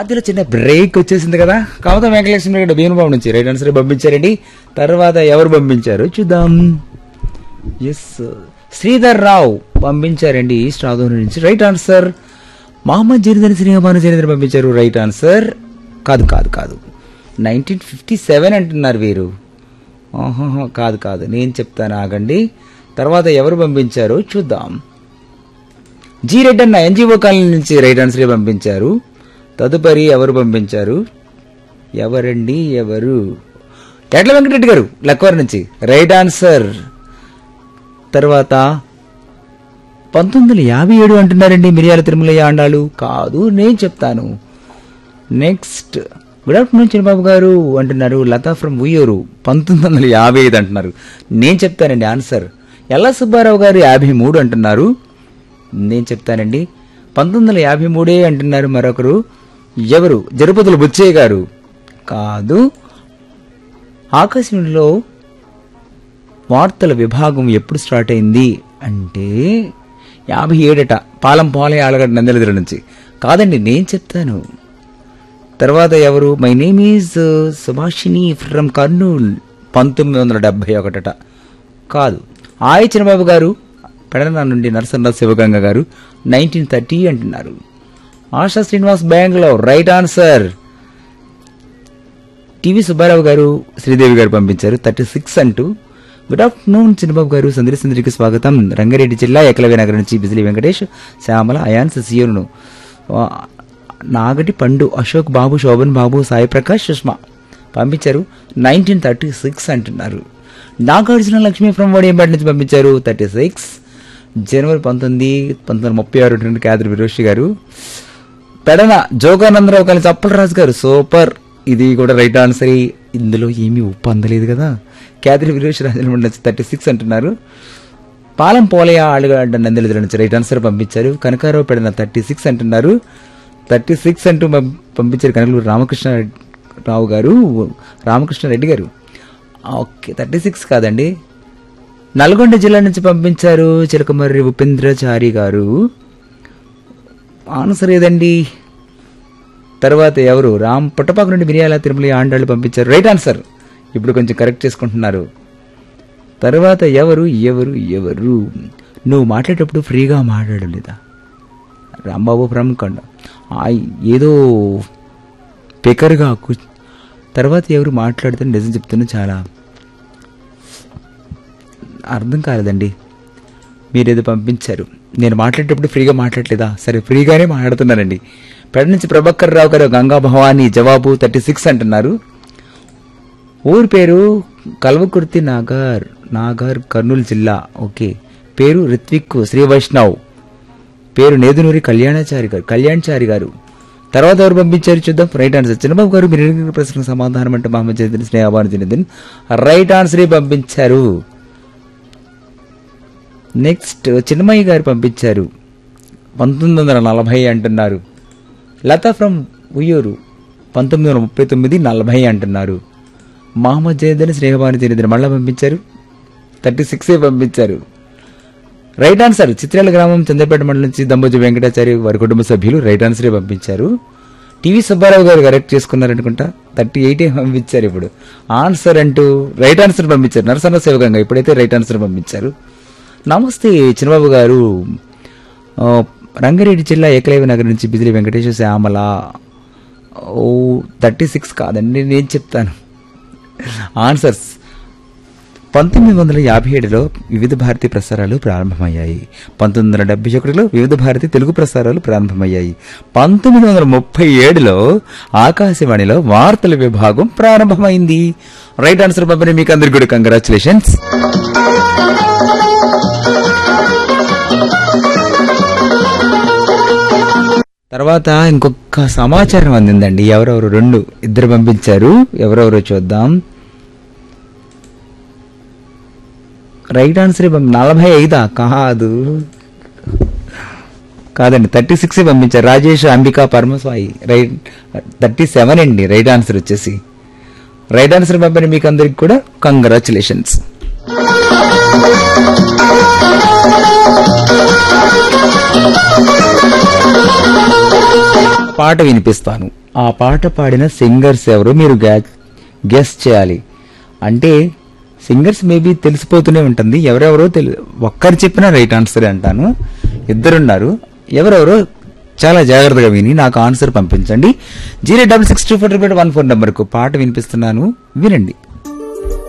మధ్యలో చిన్న బ్రేక్ వచ్చేసింది కదా కావత వెంకటలక్ష్మి గారు భీమబాబు నుంచి రైట్ ఆన్సర్ పంపించారండి తర్వాత ఎవరు పంపించారు చూద్దాం ఎస్ శ్రీధర్ రావు పంపించారండి ఈస్ట్ ఆదోని నుంచి రైట్ ఆన్సర్ మహమ్మద్ జరీదర్ శ్రీహబాను జరీదర్ పంపించారు రైట్ ఆన్సర్ కాదు కాదు కాదు నైన్టీన్ ఫిఫ్టీ సెవెన్ అంటున్నారు వీరు ఆహాహా, కాదు కాదు నేను చెప్తాను ఆగండి తర్వాత ఎవరు పంపించారో చూద్దాం జీ రెడ్డి అన్న ఎన్జిఓ కాలనీ నుంచి రైట్ ఆన్సర్ పంపించారు తదుపరి ఎవరు పంపించారు ఎవరండి ఎవరు ఎట్ల వెంకటరెడ్డి గారు లక్వర్ నుంచి రైట్ ఆన్సర్ తర్వాత పంతొమ్మిది వందల యాభై ఏడు అంటున్నారండి మిరియాల తిరుమలయ్య ఆండాలు కాదు నేను చెప్తాను నెక్స్ట్ గుడ్ ఆఫ్టర్నూన్ చిన్నబాబు గారు అంటున్నారు లతా ఫ్రమ్ ఉయ్యూరు పంతొమ్మిది వందల యాభై ఐదు అంటున్నారు నేను చెప్తానండి ఆన్సర్ ఎల్ల సుబ్బారావు గారు యాభై మూడు అంటున్నారు నేను చెప్తానండి పంతొమ్మిది వందల యాభై మూడే అంటున్నారు మరొకరు ఎవరు జరుపతుల బుచ్చయ్య గారు కాదు ఆకాశంలో వార్తల విభాగం ఎప్పుడు స్టార్ట్ అయింది అంటే యాభై ఏడట పాలం పోలే ఆలగడ్డ నందలిదిర నుంచి కాదండి నేను చెప్తాను తర్వాత ఎవరు my name is Subhashini from Kurnool పంతొమ్మిది వందల డెబ్బై ఒకటట కాదు ఆయ చిన్నబాబు గారు పెడన నుండి నరసన్న శివగంగ గారు నైన్టీన్ థర్టీ అంటున్నారు Asha Srinivas Bengaluru right answer TV Subbarao గారు శ్రీదేవి గారు పంపించారు థర్టీ సిక్స్ అంటూ గుడ్ ఆఫ్టర్నూన్ చిన్నబాబు గారు సందరి సందరికి స్వాగతం రంగారెడ్డి జిల్లా ఏకలవ్య నగర్ నుంచి బిజిలి వెంకటేష్ శ్యామల అయాన్స్ సియోను ఆ, నాగటి పండు అశోక్ బాబు శోభన్ బాబు సాయి ప్రకాష్ సుష్మా పంపించారు నైన్టీన్ థర్టీ సిక్స్ అంటున్నారు నాగార్జున లక్ష్మి ఫ్రమ్ వడియంపేట నుంచి పంపించారు థర్టీ సిక్స్ జనవరి పంతొమ్మిది పంతొమ్మిది వందల ముప్పై ఆరు అటువంటి క్యాదర్ విరోషి గారు పెడన జోగానందరావు కలిసి అప్పలరాజు గారు సూపర్ ఇది కూడా రైట్ ఆన్సర్ ఇందులో ఏమీ ఉప్పు అందలేదు కదా క్యాదరి వీరేష్ రాజమండ్రి నుంచి థర్టీ సిక్స్ అంటున్నారు పాలం పోలయ ఆలుగడ్డ నందిలిదుల నుంచి రైట్ ఆన్సర్ పంపించారు కనకారావు పెడన థర్టీ సిక్స్ అంటున్నారు థర్టీ సిక్స్ అంటూ పం- పంపించారు కనకలూరు రామకృష్ణ రావు గారు రామకృష్ణ రెడ్డి గారు ఓకే థర్టీ సిక్స్ కాదండి నల్గొండ జిల్లా నుంచి పంపించారు చిలకమర్రి ఉపేంద్రచారి గారు ఆన్సర్ ఏదండి తర్వాత ఎవరు రామ్ పుట్టపాక నుండి మిరియాల తిరుమల ఆండాళ్ళు పంపించారు రైట్ ఆన్సర్ ఇప్పుడు కొంచెం కరెక్ట్ చేసుకుంటున్నారు తర్వాత ఎవరు ఎవరు ఎవరు నువ్వు మాట్లాడేటప్పుడు ఫ్రీగా మాట్లాడలేదా రాంబాబు ప్రముఖండ ఏదో పెకర్గా కు తర్వాత ఎవరు మాట్లాడితే నిజం చెప్తున్నా చాలా అర్థం కాలేదండి మీరేదో పంపించారు నేను మాట్లాడేటప్పుడు ఫ్రీగా మాట్లాడలేదా సరే ఫ్రీగానే మాట్లాడుతున్నానండి పెడ నుంచి ప్రభాకర్ రావు గారు గంగా భవాని జవాబు థర్టీ సిక్స్ అంటున్నారు ఊరి పేరు కల్వకుర్తి నాగర్ నాగర్ కర్నూలు జిల్లా ఓకే పేరు రిత్విక్ శ్రీ వైష్ణవ్ పేరు నేదునూరి కళ్యాణాచారి గారు కళ్యాణ్చారి గారు తర్వాత ఎవరు పంపించారు చూద్దాం రైట్ ఆన్సర్ చిన్నబాబు గారు మీరు అడిగిన ప్రశ్నకు సమాధానం అంటే మహమ్మద్ జైదిన్ స్నేహబాను జనదిన్ రైట్ ఆన్సర్ పంపించారు నెక్స్ట్ చిన్నమయ్య గారు పంపించారు పంతొమ్మిది వందల నలభై అంటున్నారు లతా ఫ్రమ్ ఉయ్యూరు పంతొమ్మిది వందల ముప్పై తొమ్మిది నలభై అంటున్నారు మహమ్మద్ జయదని శ్రేహబాను తిరిగి మళ్ళా పంపించారు థర్టీ సిక్స్ పంపించారు రైట్ ఆన్సర్ చిత్రాల గ్రామం చంద్రపేట మండలం నుంచి దంబోజు వెంకటాచారి వారి కుటుంబ సభ్యులు రైట్ ఆన్సరే పంపించారు టీవీ సుబ్బారావు గారు కరెక్ట్ చేసుకున్నారనుకుంటా థర్టీ ఎయిటే పంపించారు ఇప్పుడు ఆన్సర్ అంటూ రైట్ ఆన్సర్ పంపించారు నరసన్న శివగంగా ఇప్పుడైతే రైట్ ఆన్సర్ పంపించారు నమస్తే చిన్నబాబు గారు ఆ, రంగారెడ్డి జిల్లా ఏకలైవ నగర్ నుంచి బిజిలి వెంకటేశ్వర శ్యామల ఓ థర్టీ సిక్స్ కాదండి నేను చెప్తాను ఆన్సర్స్ పంతొమ్మిది వందల యాభై ఏడులో వివిధ భారతి ప్రసారాలు ప్రారంభమయ్యాయి పంతొమ్మిది వందల డెబ్బై ఒకటిలో వివిధ భారతి తెలుగు ప్రసారాలు ప్రారంభమయ్యాయి పంతొమ్మిది వందల ముప్పై ఏడులో ఆకాశవాణిలో వార్తల విభాగం ప్రారంభమైంది రైట్ ఆన్సర్ పంపిణీ మీకు అందరికీ కూడా కంగ్రాచులేషన్స్ తర్వాత ఇంకొక సమాచారం అందిందండి ఎవరెవరు రెండు ఇద్దరు పంపించారు ఎవరెవరో చూద్దాం రైట్ ఆన్సర్ నలభై ఐదా కాదు కాదండి థర్టీ సిక్స్ పంపించారు Rajesh Ambika Paramaswayi right thirty seven అండి రైట్ ఆన్సర్ వచ్చేసి రైట్ ఆన్సర్ పంపిన మీకు అందరికి కూడా కంగ్రాచులేషన్స్ పాట వినిపిస్తాను ఆ పాట పాడిన సింగర్స్ ఎవరు మీరు గెస్ చేయాలి అంటే సింగర్స్ మేబీ తెలిసిపోతూనే ఉంటుంది ఎవరెవరో తెలి ఒక్కరు చెప్పినా రైట్ ఆన్సర్ అంటాను ఇద్దరున్నారు ఎవరెవరో చాలా జాగ్రత్తగా విని నాకు ఆన్సర్ పంపించండి zero double six two four one four నెంబర్కు పాట వినిపిస్తున్నాను వినండి